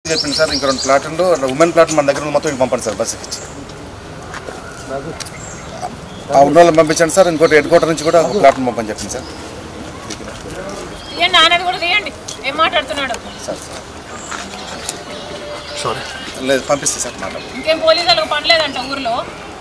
చెప్పింది సార్ ఇంకా రెండు ప్లాట్లు ఉమెన్ ప్లాట్ మన దగ్గర ఉన్న మొత్తం ఇవి పంపండి సార్ బస్సుకి ఇచ్చి ఆ ఉన్న వాళ్ళని పంపించండి సార్ ఇంకోటి హెడ్ క్వార్టర్ నుంచి కూడా ఒక ప్లాట్ పంపని చెప్పింది సార్ తీయండి నాన్నది కూడా తీయండి ఏం మాట్లాడుతున్నాడు సార్ సారీ లేదు పంపిస్తే సార్ మాట ఇంకేం పోలీసులకు పనిలేదంట ఊర్లో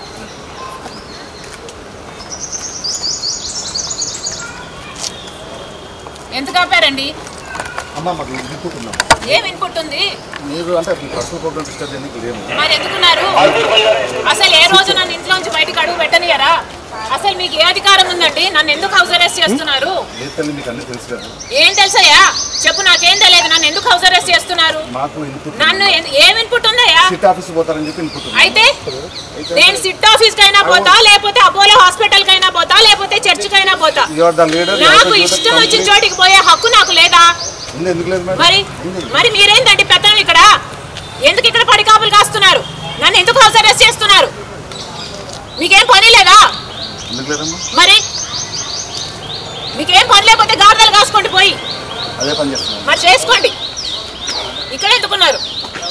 ఎందుకు ఆపారండి అమ్మ మాకు దిక్కుతున్నాం ఏం ఇన్పుట్ ఉంది మీరు అంటే మీ పర్సనల్ ప్రోగ్రామ్ డిస్టర్బ్ చేయడానికి లేము మరి ఎందుకున్నారు అసలు ఏ రోజు నన్ను ఇంట్లో నుంచి బయటకు అడుగు పెట్టనియరా అసలు మీకు ఏ అధికారం ఉందండి నన్ను ఎందుకు హౌస్ అరెస్ట్ చేస్తున్నారు లేదు తల్లి మీకు అన్నీ తెలుసు కదా ఏం తెలుసయ్యా చెప్పు నాకేం తెలియదు నన్ను ఎందుకు హౌస్ అరెస్ట్ చేస్తున్నారు మాకు ఇన్పుట్ నన్ను ఎన్- ఏం ఇన్పుట్ ఉందయ్యా సిట్ ఆఫీస్ పోతారని చెప్పి ఇన్పుట్ ఉంది అయితే నేను సిట్ ఆఫీస్ కైనా పోతా లేకపోతే అపోలో హాస్పిటల్ కైనా పోతా లేకపోతే చర్చ్ కైనా పోతా యు ఆర్ ద లీడర్ నాకు ఇష్టం వచ్చిన చోటికి పోయే హక్కు నాకు లేదా ఉంది ఎందుకు లేదు మేడం మరి మరి మీరేంటండి పెద్దలు ఇక్కడ ఎందుకు ఇక్కడ పడికాపులు కాస్తున్నారు నన్ను ఎందుకు హౌస్ అరెస్ట్ చేస్తున్నారు మీకేం పని లేదా ఎందుకు లేదమ్మా మరి మీకేం పని లేకపోతే గార్దలు కాసుకోండి పోయి అదే పని చేస్తున్నాను మరి చేసుకోండి ఇక్కడ ఎందుకున్నారు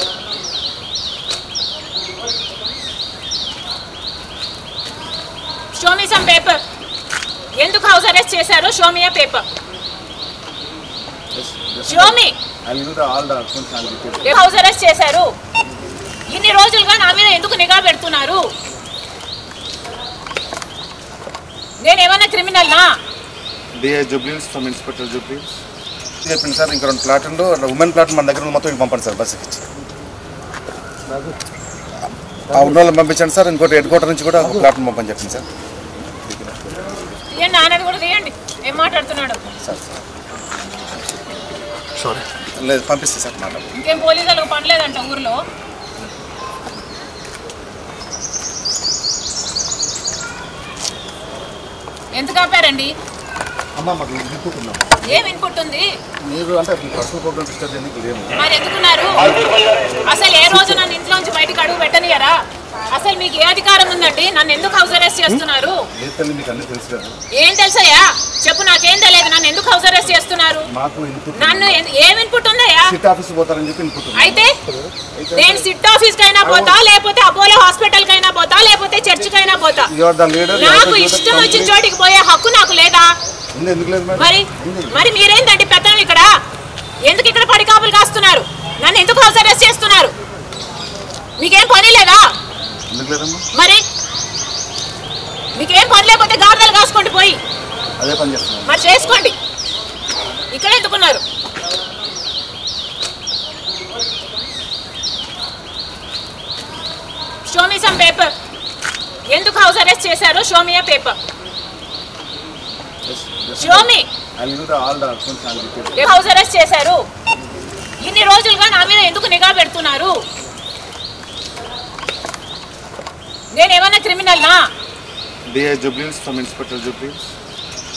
షో మీ సమ్ పేపర్ ఎందుకు హౌస్ అరెస్ట్ చేశారు show me paper show me I will the all the accounts and details house arrest చేశారు ఇన్ని రోజులుగా నా మీద ఎందుకు నిఘా పెడుతున్నారు నేనేమన్నా క్రిమినల్నా DI Jubilee Hills from inspector Jubilee Hills చెప్పింది సార్ ఇంకా రెండు ప్లాట్లు ఉమెన్ ప్లాట్ మన దగ్గర ఉన్న మొత్తం ఇవి పంపండి సార్ బస్సుకి ఇచ్చి ఆ ఉన్న వాళ్ళని పంపించండి సార్ ఇంకోటి హెడ్ క్వార్టర్ నుంచి కూడా ఒక ప్లాట్ పంపని చెప్పింది సార్ తీయండి నాన్నది కూడా తీయండి ఏం మాట్లాడుతున్నాడు సార్ సారీ లేదు పంపిస్తే సార్ మాట ఇంకేం పోలీసులకు పనిలేదంట ఊర్లో ఎందుకు ఆపారండి అమ్మ మాకు దిక్కుతున్నాం ఏం ఇన్పుట్ ఉంది మీరు అంటే మీ పర్సనల్ ప్రోగ్రామ్ డిస్టర్బ్ చేయడానికి లేము మరి ఎందుకున్నారు అసలు ఏ రోజు నన్ను ఇంట్లో నుంచి బయటకు అడుగు పెట్టనియరా అసలు మీకు ఏ అధికారం ఉందండి నన్ను ఎందుకు హౌస్ అరెస్ట్ చేస్తున్నారు లేదు తల్లి మీకు అన్నీ తెలుసు కదా ఏం తెలుసయ్యా చెప్పు నాకేం తెలియదు నన్ను ఎందుకు హౌస్ అరెస్ట్ చేస్తున్నారు మాకు ఇన్పుట్ నన్ను ఎన్- ఏం ఇన్పుట్ ఉందయ్యా సిట్ ఆఫీస్ పోతారని చెప్పి ఇన్పుట్ ఉంది అయితే నేను సిట్ ఆఫీస్ కైనా పోతా లేకపోతే అపోలో హాస్పిటల్ కైనా పోతా లేకపోతే చర్చ్ కైనా పోతా యు ఆర్ ద లీడర్ నాకు ఇష్టం వచ్చిన చోటికి పోయే హక్కు నాకు లేదా ఉంది ఎందుకు లేదు మేడం మరి మరి మీరేంటండి పెద్దలు ఇక్కడ ఎందుకు ఇక్కడ పడికాపులు కాస్తున్నారు నన్ను ఎందుకు హౌస్ అరెస్ట్ చేస్తున్నారు మీకేం పని లేదా ఎందుకు లేదమ్మా మరి మీకేం పని లేకపోతే గార్దలు కాసుకోండి పోయి అదే పని చేస్తున్నాను మరి చేసుకోండి ఇక్కడ ఎందుకున్నారు షో మీ సమ్ పేపర్ ఎందుకు హౌస్ అరెస్ట్ చేశారు show me paper show me I will the all the accounts and details house arrest చేశారు ఇన్ని రోజులుగా నా మీద ఎందుకు నిఘా పెడుతున్నారు నేనేమన్నా క్రిమినల్నా DI Jubilee Hills from inspector Jubilees